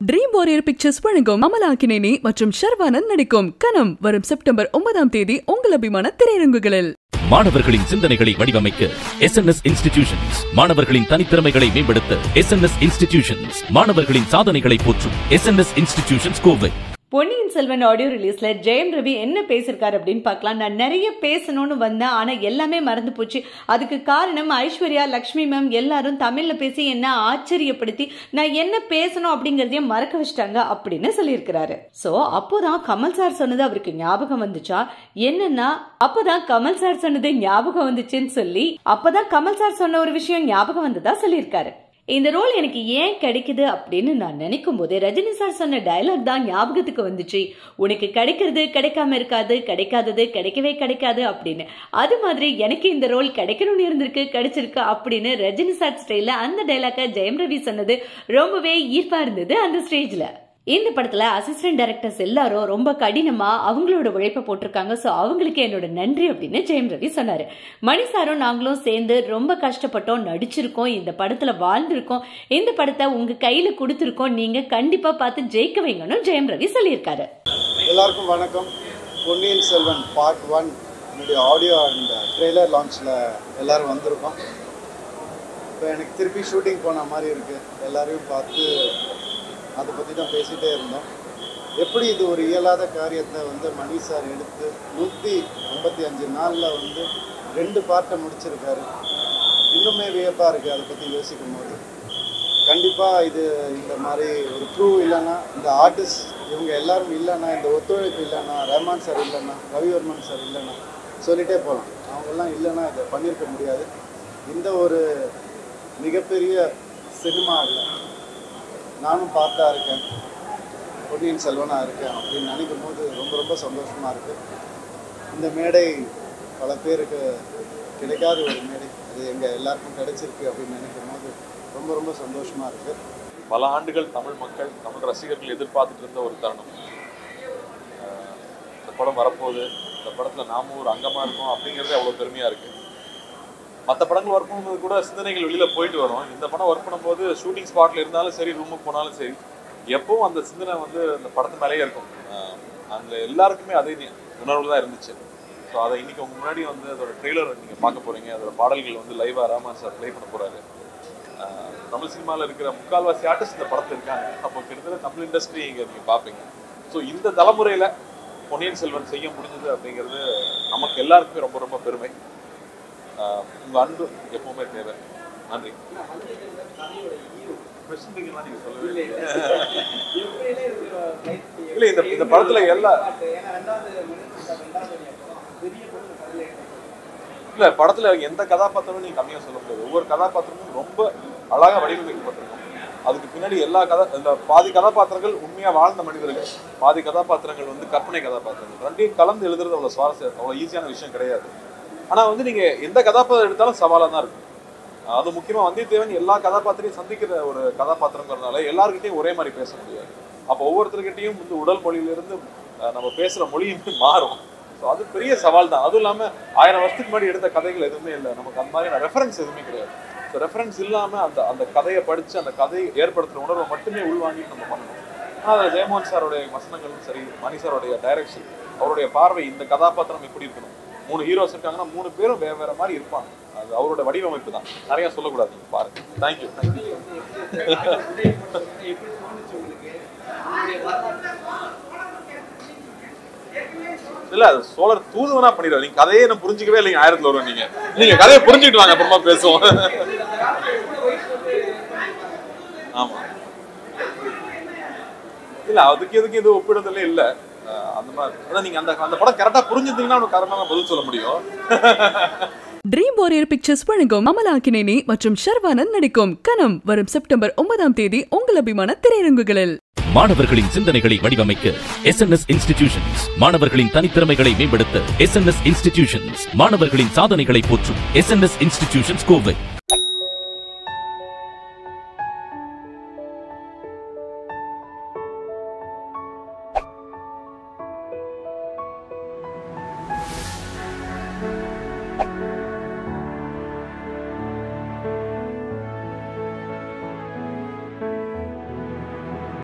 Dream warrior pictures வழங்கும் அமலாக்கினேனி மற்றும் ஷர்வானந்த் நடிக்கும் கனம் வரும் செப்டம்பர் ஒன்பதாம் தேதி உங்கள் அபிமான திரையரங்குகளில் மாணவர்களின் சிந்தனைகளை வடிவமைக்க எஸ் என் எஸ் இன்ஸ்டிடியூஷன்ஸ் மாணவர்களின் தனித்திறமைகளை மேம்படுத்த எஸ் என் எஸ் இன்ஸ்டிடியூஷன்ஸ் மாணவர்களின் சாதனைகளை போற்றும் S N S institutions Kovai Ponniyin Selvan audio ரிலீஸ்ல ஜெயம் ரவி என்ன பேசியிருக்காரு அப்படின்னு பார்க்கலாம் நான் நிறைய பேசணும்னு வந்தேன் ஆனா எல்லாமே மறந்து போச்சு அதுக்கு காரணம் ஐஸ்வர்யா லக்ஷ்மி மேம் எல்லாரும் தமிழ்ல பேசி என்ன ஆச்சரியப்படுத்தி நான் என்ன பேசணும் அப்படிங்கறதையும் மறக்க வச்சிட்டாங்க அப்படின்னு சொல்லியிருக்கிறாரு சோ அப்போதான் கமல் சார் சொன்னது அவருக்கு ஞாபகம் வந்துச்சா என்னன்னா அப்பதான் கமல் சார் சொன்னது ஞாபகம் வந்துச்சுன்னு சொல்லி அப்பதான் கமல் சார் சொன்ன ஒரு விஷயம் ஞாபகம் வந்ததா சொல்லியிருக்காரு இந்த ரோல் எனக்கு ஏன் கிடைக்குது அப்படின்னு நான் நினைக்கும் போது ரஜினி சார் சொன்ன டயலாக் தான் ஞாபகத்துக்கு வந்துச்சு உனக்கு கிடைக்கிறது கிடைக்காம இருக்காது கிடைக்காதது கிடைக்கவே கிடைக்காது அப்படின்னு அது மாதிரி எனக்கு இந்த ரோல் கிடைக்கணும்னு இருந்திருக்கு கிடைச்சிருக்கு அப்படின்னு ரஜினி சார் ஸ்டைல அந்த டைலாக்கை ஜெயம் ரவி சொன்னது ரொம்பவே ஈர்ப்பா இருந்தது அந்த ஸ்டேஜ்ல இந்த படத்துல அசிஸ்டன்ட் டைரக்டர்ஸ் எல்லாரும் ரொம்ப கடினமா அவங்களோட உழைப்பை போட்டிருக்காங்க ஸோ அவங்களுக்கு என்னோட நன்றி அப்படின்னு ஜெயம் ரவி சொன்னாரு மணி சாரும் நாங்களும் சேர்ந்து ரொம்ப கஷ்டப்பட்டோம் நடிச்சிருக்கோம் இந்த படத்துல வாழ்ந்திருக்கோம் இந்த படத்தை உங்க கையில கொடுத்துருக்கோம் நீங்க கண்டிப்பா பார்த்து ஜெயிக்க வைங்கன்னு ஜெயம் ரவி சொல்லியிருக்காரு எல்லாருக்கும் வணக்கம் பொன்னியின் செல்வன் பார்ட் ஒன் என்னுடைய ஆடியோ அண்ட் ட்ரெய்லர் லான்ச்சில் எல்லோரும் வந்திருக்கோம் இப்போ எனக்கு திருப்பி ஷூட்டிங் போன மாதிரி இருக்குது எல்லாரையும் பார்த்து அதை பற்றி தான் பேசிகிட்டே இருந்தோம் எப்படி இது ஒரு இயலாத காரியத்தை வந்து மணி சார் எடுத்து நூற்றி ஐம்பத்தி அஞ்சு நாளில் வந்து ரெண்டு பார்ட்டை முடிச்சிருக்காரு இன்னுமே வியப்பாக இருக்குது அதை பற்றி யோசிக்கும் போது கண்டிப்பாக இது இந்த மாதிரி ஒரு க்ரூ இல்லைன்னா இந்த ஆர்டிஸ்ட் இவங்க எல்லாரும் இல்லைன்னா இந்த ஒத்துழைப்பு இல்லைன்னா ரஹ்மான் சார் இல்லைன்னா ரவிவர்மன் சார் இல்லைன்னா சொல்லிட்டே போகலாம் அவங்கெல்லாம் இல்லைன்னா இதை பண்ணியிருக்க முடியாது இந்த ஒரு மிகப்பெரிய சினிமாவில் நானும் பார்த்தா இருக்கேன் பொன்னியின் செல்வனாக இருக்கேன் அப்படின்னு நினைக்கும் போது ரொம்ப ரொம்ப சந்தோஷமாக இருக்குது இந்த மேடை பல பேருக்கு கிடைக்காத ஒரு மேடை அது எங்கள் எல்லாருக்கும் கிடைச்சிருக்கு அப்படின்னு நினைக்கும் போது ரொம்ப ரொம்ப சந்தோஷமாக இருக்குது பல ஆண்டுகள் தமிழ் மக்கள் தமிழ் ரசிகர்கள் எதிர்பார்த்துட்டு இருந்த ஒரு தருணம் அஹ் இந்த படம் வரப்போகுது இந்த படத்தில் நாமும் ஒரு அங்கமாக இருக்கோம் அப்படிங்கிறது அவ்வளோ பெருமையாக இருக்குது மற்ற படங்கள் ஒர்க் பண்ணும்போது கூட சிந்தனைகள் வெளியில் போயிட்டு வரும் இந்த படம் ஒர்க் பண்ணும்போது ஷூட்டிங் ஸ்பாட்டில் இருந்தாலும் சரி ரூமுக்கு போனாலும் சரி எப்பவும் அந்த சிந்தனை வந்து அந்த படத்து மேலேயே இருக்கும் அஹ் அங்கே எல்லாருக்குமே அதே நி- உணர்வு தான் இருந்துச்சு ஸோ அதை இன்னைக்கு உங்க முன்னாடி வந்து அதோட ட்ரெய்லர் நீங்கள் பார்க்க போகிறீங்க அதோட பாடல்கள் வந்து லைவாக ராமன் சார் ப்ளே பண்ண போகிறாரு ஆஹ் தமிழ் சினிமாவில் இருக்கிற முக்கால்வாசி ஆர்டிஸ்ட் இந்த படத்தில் இருக்காங்க அப்போ கிட்டத்தட்ட தமிழ் இண்டஸ்ட்ரி இங்கே நீங்கள் பார்ப்பீங்க ஸோ இந்த தலைமுறையில் பொன்னியின் செல்வன் செய்ய முடிஞ்சது அப்படிங்கிறது நமக்கு எல்லாருக்குமே ரொம்ப ரொம்ப பெருமை ஆஹ் உங்க அன்பு எப்பவுமே தேவை நன்றி ஸ்பெசிஃபிக்கெல்லாம் நீங்க சொல்லவே இல்லையே. இல்ல இந்த இந்த படத்துல எல்லா இல்ல படத்துல எந்த கதாபாத்திரமும் நீங்க கம்மியா சொல்ல முடியாது ஒவ்வொரு கதாபாத்திரமும் ரொம்ப அழகா வடிவமைக்கப்பட்டிருக்கும் அதுக்கு பின்னாடி எல்லா கதா இந்த பாதி கதாபாத்திரங்கள் உண்மையா வாழ்ந்த மனிதர்கள் பாதி கதாபாத்திரங்கள் வந்து கற்பனை கதாபாத்திரங்கள் ரெண்டையும் கலந்து எழுதுறது அவ்வளவு சுவாரஸ்யம் அவ்வளவு ஈஸியான விஷயம் கிடையாது ஆனா வந்து நீங்க எந்த கதாபாத்திரம் எடுத்தாலும் சவாலா தான் இருக்கும் அது முக்கியமா வந்தியத்தேவன் எல்லா கதாபாத்திரையும் சந்திக்கிற ஒரு கதாபாத்திரங்கிறதுனால எல்லாருக்கிட்டையும் ஒரே மாதிரி பேச முடியாது அப்போ ஒவ்வொருத்தர்கிட்டையும் வந்து உடல் மொழியிலிருந்து அஹ், நம்ம பேசுற மொழியுமே மாறும் ஸோ அது பெரிய சவால் தான் அதுவும் இல்லாமல் ஆயிரம் வருஷத்துக்கு முன்னாடி எடுத்த கதைகள் எதுவுமே இல்லை நமக்கு அந்த மாதிரியான ரெஃபரன்ஸ் எதுவுமே கிடையாது ஸோ ரெஃபரன்ஸ் இல்லாமல் அந்த அந்த கதையை படித்து அந்த கதையை ஏற்படுத்துகிற உணர்வை மட்டுமே உள்வாங்கி நம்ம பண்ணணும் ஆனால் அதில் ஜெயமோகன் சாரோடைய வசனங்களும் சரி மணி சாரோடைய டைரக்ஷன் அவருடைய பார்வை இந்த கதாபாத்திரம் எப்படி இருக்கணும் மூணு ஹீரோஸ் இருக்காங்கன்னா மூணு பேரும் வேற வேற மாதிரி இருப்பாங்க அது அவரோட வடிவமைப்பு தான் நிறைய சொல்லக்கூடாது நீங்க பாருங்க தேங்க்யூ தேங்க்யூ இல்ல அது சோழர் தூதுவனா பண்ணிடுவார் நீங்க கதையே என்ன புரிஞ்சுக்கவே இல்லைங்க ஆயிரத்துல வருவோம் நீங்க நீங்க கதையை புரிஞ்சுக்கிட்டு வாங்க அப்புறமா பேசுவோம் ஆமா இல்ல அதுக்கு எதுக்கு எதுவும் ஒப்பிடுறதுல இல்ல அஹ் அந்த மாதிரி அதான் நீங்க அந்த அந்த படம் கரெக்டா புரிஞ்சுட்டீங்கன்னா உனக்கு கரெக்டான பதில் சொல்ல முடியும் ட்ரீம் வாரியர் பிக்சர்ஸ் வழங்கும் அமலாக்கினேனி மற்றும் ஷர்வானந்த் நடிக்கும் கனம் வரும் செப்டம்பர் ஒன்பதாம் தேதி உங்கள் அபிமான திரையரங்குகளில் மாணவர்களின் சிந்தனைகளை வடிவமைக்க எஸ் என் எஸ் இன்ஸ்டிடியூஷன்ஸ் மாணவர்களின் தனித்திறமைகளை மேம்படுத்த எஸ் என் எஸ் இன்ஸ்டிடியூஷன்ஸ் மாணவர்களின் சாதனைகளை போற்றும் S N S institutions Kovai